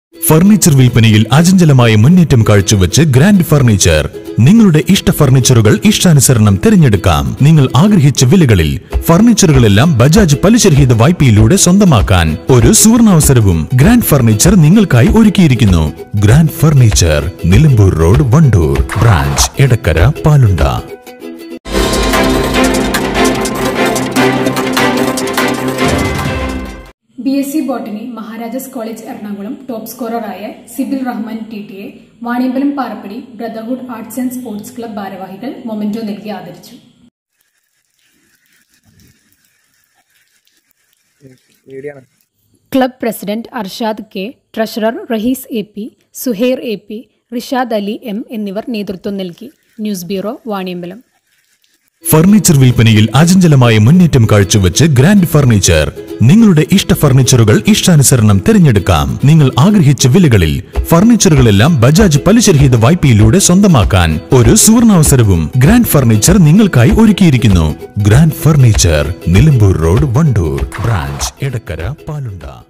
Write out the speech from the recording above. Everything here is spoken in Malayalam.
ഫർണിച്ചർ വിൽപ്പനയിൽ അചഞ്ചലമായ മുന്നേറ്റം കാഴ്ചവെച്ച് ഗ്രാൻഡ് ഫർണിച്ചർ നിങ്ങളുടെ ഇഷ്ട ഫർണിച്ചറുകൾ ഇഷ്ടാനുസരണം തിരഞ്ഞെടുക്കാം നിങ്ങൾ ആഗ്രഹിച്ച വിലകളിൽ ഫർണിച്ചറുകളെല്ലാം ബജാജ് പലിശരഹിത വായ്പയിലൂടെ സ്വന്തമാക്കാൻ ഒരു സുവർണാവസരവും ഗ്രാൻഡ് ഫർണിച്ചർ നിങ്ങൾക്കായി ഒരുക്കിയിരിക്കുന്നു Grand Furniture Nilambur road Wandoor branch Edakkara Palunda B S C botany Maharajas college Ernakulam top സ്കോററായ സിബിൽ റഹ്മാൻ ടി ടിയെ Vaniyambalam Parappadi brotherhood arts and sports club ഭാരവാഹികൾ മൊമെന്റോ നൽകി ആദരിച്ചു പേടിയാണ് club president Arshad K treasurer Rahees A P Suhair A P Rishad Ali M എന്നിവർ നേതൃത്വം നൽകി ന്യൂസ് ബ്യൂറോ വാണിയമ്പലം ഫർണിച്ചർ വിൽപ്പനയിൽ അചഞ്ചലമായ മുന്നേറ്റം കാഴ്ചവെച്ച് ഗ്രാൻഡ് ഫർണിച്ചർ നിങ്ങളുടെ ഇഷ്ട ഫർണിച്ചറുകൾ ഇഷ്ടാനുസരണം തിരഞ്ഞെടുക്കാം നിങ്ങൾ ആഗ്രഹിച്ച വിലകളിൽ ഫർണിച്ചറുകളെല്ലാം ബജാജ് പലിശരഹിത വായ്പയിലൂടെ സ്വന്തമാക്കാൻ ഒരു സുവർണാവസരവും ഗ്രാൻഡ് ഫർണിച്ചർ നിങ്ങൾക്കായി ഒരുക്കിയിരിക്കുന്നു Grand Furniture Nilambur road Wandoor branch Edakkara പാലുണ്ട